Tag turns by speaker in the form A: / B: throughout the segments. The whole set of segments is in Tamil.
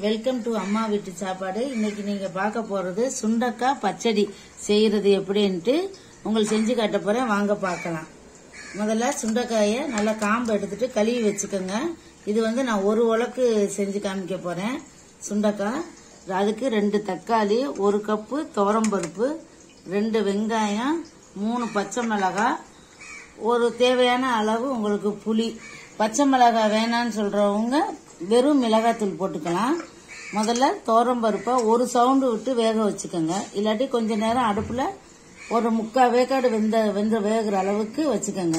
A: வெல்கம் டு அம்மா வீட்டு சாப்பாடு இன்னைக்கு நீங்க பார்க்க போறது சுண்டக்காய் பச்சடி செய்யறது எப்படின்ட்டு உங்களுக்கு செஞ்சு காட்ட போறேன் வாங்க பார்க்கலாம் முதல்ல சுண்டைக்காயை நல்லா காம்பு எடுத்துட்டு கழுவி வச்சுக்கோங்க இது வந்து நான் ஒரு உலக்கு செஞ்சு காமிக்க போறேன் சுண்டைக்காய் அதுக்கு ரெண்டு தக்காளி ஒரு கப்பு துவரம்பருப்பு ரெண்டு வெங்காயம் மூணு பச்சை மிளகாய் ஒரு தேவையான அளவு உங்களுக்கு புளி பச்சை மிளகாய் வேணான்னு சொல்றவங்க வெறும் மிளகாத்தூள் போட்டுக்கலாம் முதல்ல பருப்பை ஒரு சவுண்டு விட்டு வேக வச்சுக்கோங்க இல்லாட்டி கொஞ்ச நேரம் அடுப்புல ஒரு முக்கால் வேக்காடு வெந்த வெந்த வேகிற அளவுக்கு வச்சுக்கோங்க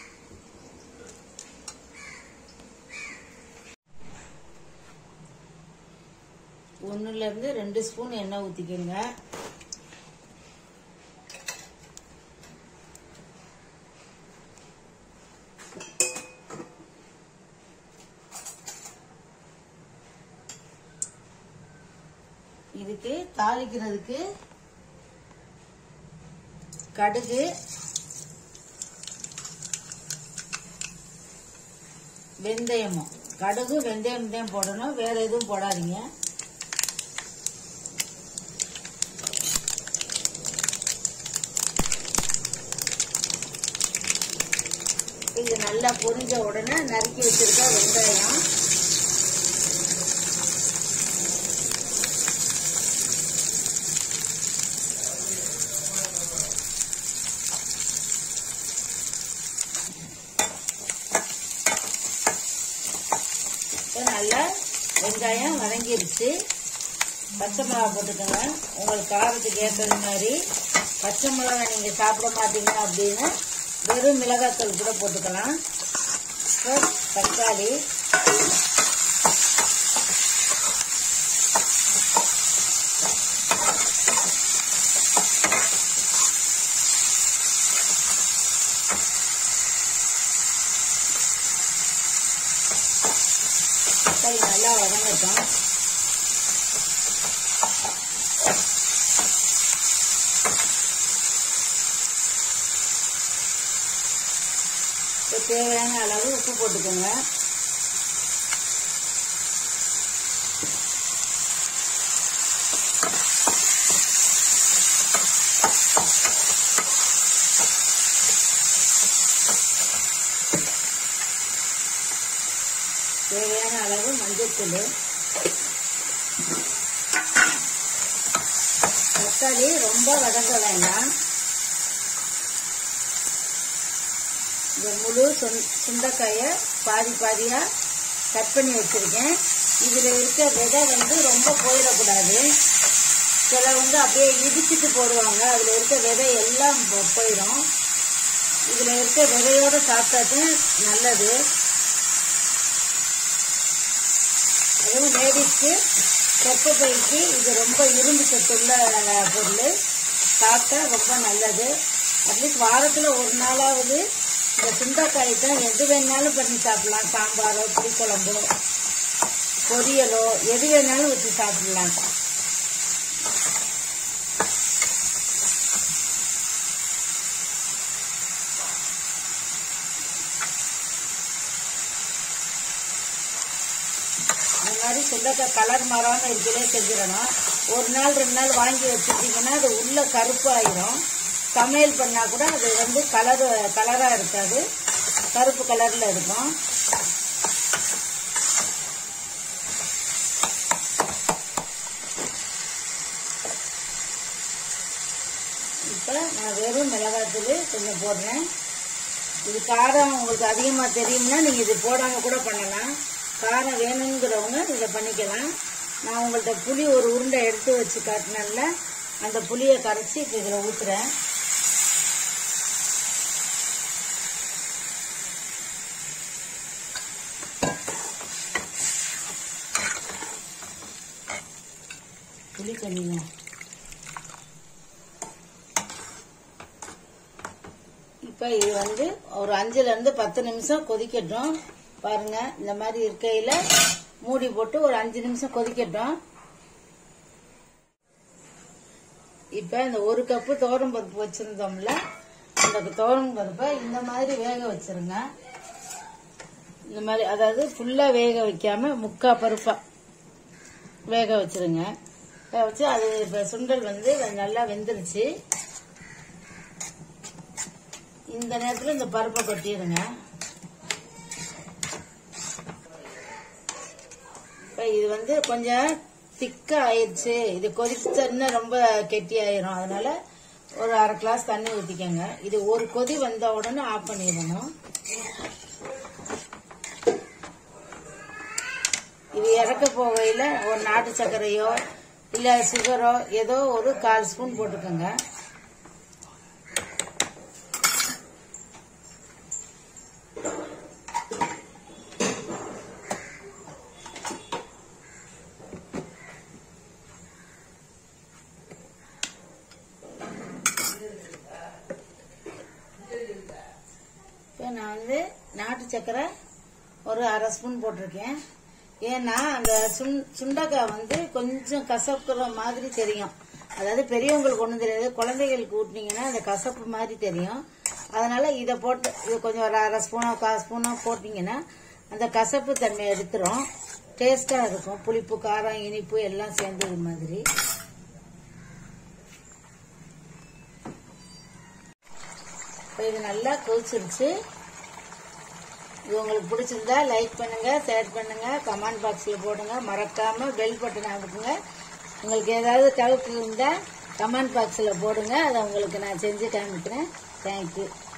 A: ஒன்னுல இருந்து ரெண்டு ஸ்பூன் எண்ணெய் ஊத்திக்கோங்க இதுக்கு தாளிக்கிறதுக்கு கடுகு வெந்தயமும் கடுகு வெந்தயம் தான் போடணும் வேற எதுவும் போடாதீங்க இது நல்லா பொரிஞ்ச உடனே நறுக்கி வச்சிருக்க வெங்காயம் இப்போ நல்லா வெங்காயம் வதங்கிருச்சு பச்சை மிளகா போட்டுக்கோங்க உங்களுக்கு காரத்துக்கு ஏற்றது மாதிரி பச்சை மிளகா நீங்கள் சாப்பிட மாட்டீங்க அப்படின்னு வெறும் மிளகாத்தூள் கூட போட்டுக்கலாம் இப்போ தக்காளி தக்காளி நல்லா வதங்கட்டும் இப்போ தேவையான அளவு உப்பு போட்டுக்கோங்க தேவையான அளவு மஞ்சள்தூள் தக்காளி ரொம்ப வதங்க வேண்டாம் இந்த முழு சுண்- சுண்டைக்காயை பாதி பாதியா கட் பண்ணி வச்சிருக்கேன் இதுல இருக்க விதை வந்து ரொம்ப போயிடக்கூடாது சில வந்து அப்படியே இடிச்சிட்டு போடுவாங்க அதுல இருக்க விதை எல்லாம் போ- போயிடும் இதுல இருக்க விதையோட சாப்பிட்டாதான் நல்லது அதுவும் லேடிஸ்க்கு கர்ப்பப்பைக்கு இது ரொம்ப இரும்பு சத்துள்ள பொருள் சாப்பிட்டா ரொம்ப நல்லது அட்லீஸ்ட் வாரத்தில் ஒரு நாளாவது இந்த சுண்டைக்காய் தான் எது வேணாலும் பண்ணி சாப்பிடலாம் சாம்பாரோ புளிக்குழம்போ பொரியலோ எது வேணாலும் வச்சு சாப்பிடலாம் இந்த மாதிரி சுண்டக்காய் கலர் மாறாமல் இருக்கலே செஞ்சிடணும் ஒரு நாள் ரெண்டு நாள் வாங்கி வச்சுட்டிங்கன்னா அது உள்ள கருப்பாயிரும் சமையல் பண்ணால் கூட அது வந்து கலர் கலராக இருக்காது கருப்பு கலரில் இருக்கும் இப்போ நான் வெறும் மிளகாத்தூள் கொஞ்சம் போடுறேன் இது காரம் உங்களுக்கு அதிகமாக தெரியும்னா நீங்கள் இது போடாமல் கூட பண்ணலாம் காரம் வேணுங்கிறவங்க இதை பண்ணிக்கலாம் நான் உங்கள்கிட்ட புளி ஒரு உருண்டை எடுத்து வச்சு காட்டினேன்ல அந்த புளியை கரைச்சி இப்போ இதில் ஊற்றுறேன் புளி தண்ணிங்க இப்போ இது வந்து ஒரு அஞ்சுல இருந்து பத்து நிமிஷம் கொதிக்கட்டும் பாருங்க இந்த மாதிரி இருக்கையில மூடி போட்டு ஒரு அஞ்சு நிமிஷம் கொதிக்கட்டும் இப்ப இந்த ஒரு கப்பு தோரம் பருப்பு வச்சிருந்தோம்ல அந்த தோரம் பருப்பை இந்த மாதிரி வேக வச்சிருங்க இந்த மாதிரி அதாவது ஃபுல்லா வேக வைக்காம முக்கா பருப்பா வேக வச்சிருங்க வேக வச்சு அது இப்போ சுண்டல் வந்து நல்லா வெந்துருச்சு இந்த நேரத்தில் இந்த பருப்பை கொட்டிடுங்க இப்போ இது வந்து கொஞ்சம் திக்கா ஆயிடுச்சு இது கொதிச்சதுன்னா ரொம்ப கெட்டி ஆயிரும் அதனால ஒரு அரை கிளாஸ் தண்ணி ஊற்றிக்கோங்க இது ஒரு கொதி வந்த உடனே ஆஃப் பண்ணிடணும் இது இறக்க போகையில் ஒரு நாட்டு சர்க்கரையோ இல்லை சுகரோ ஏதோ ஒரு கால் ஸ்பூன் போட்டுக்கோங்க இப்போ நான் வந்து நாட்டு சர்க்கரை ஒரு அரை ஸ்பூன் போட்டிருக்கேன் ஏன்னா அந்த சுண் சுண்டக்காய் வந்து கொஞ்சம் கசப்புற மாதிரி தெரியும் அதாவது பெரியவங்களுக்கு ஒன்றும் தெரியாது குழந்தைகளுக்கு ஊட்டினீங்கன்னா அந்த கசப்பு மாதிரி தெரியும் அதனால இதை போட்டு இது கொஞ்சம் ஒரு அரை ஸ்பூனோ கால் ஸ்பூனோ போட்டிங்கன்னா அந்த கசப்பு தன்மை எடுத்துரும் டேஸ்டாக இருக்கும் புளிப்பு காரம் இனிப்பு எல்லாம் சேர்ந்தது மாதிரி இப்போ இது நல்லா கொதிச்சிருச்சு இது உங்களுக்கு பிடிச்சிருந்தா லைக் பண்ணுங்க ஷேர் பண்ணுங்க கமெண்ட் பாக்ஸில் போடுங்க மறக்காம பெல் பட்டன் அமுக்குங்க உங்களுக்கு ஏதாவது டவுட் இருந்தால் கமெண்ட் பாக்ஸில் போடுங்க அதை உங்களுக்கு நான் செஞ்சு காமிக்கிறேன் தேங்க்யூ